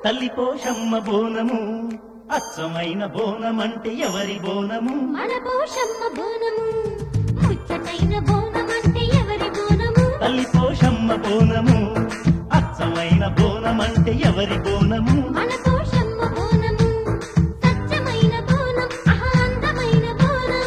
తల్లి పోషమ్మ బోనము అచ్చమైన బోనమంటే ఎవరి బోనము మన పోషమ్మ బోనము ముచ్చటైన బోనమంటే ఎవరి బోనము తల్లి పోషమ్మ బోనము అచ్చమైన బోనమంటే ఎవరి బోనము మన పోషమ్మ బోనము సత్యమైన బోనం ఆహా అందమైన బోనం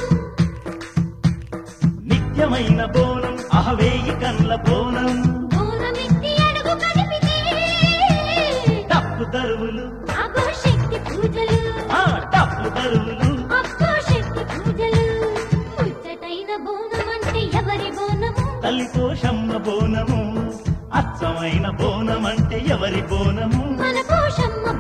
నిత్యమైన బోనం అహవేయి కండ్ల బోనం బోనమెత్తి అడుగు కదిపితే తప్పు తరువులు అగో శక్తి పూజలు ఆ తప్పు తరువులు అబ్బో శక్తి పూజలు ముచ్చటైన బోనమంటే ఎవరి బోనము తల్లి పోషమ్మ బోనము అచ్చమైన బోనమంటే ఎవరి బోనము మన పోషమ్మ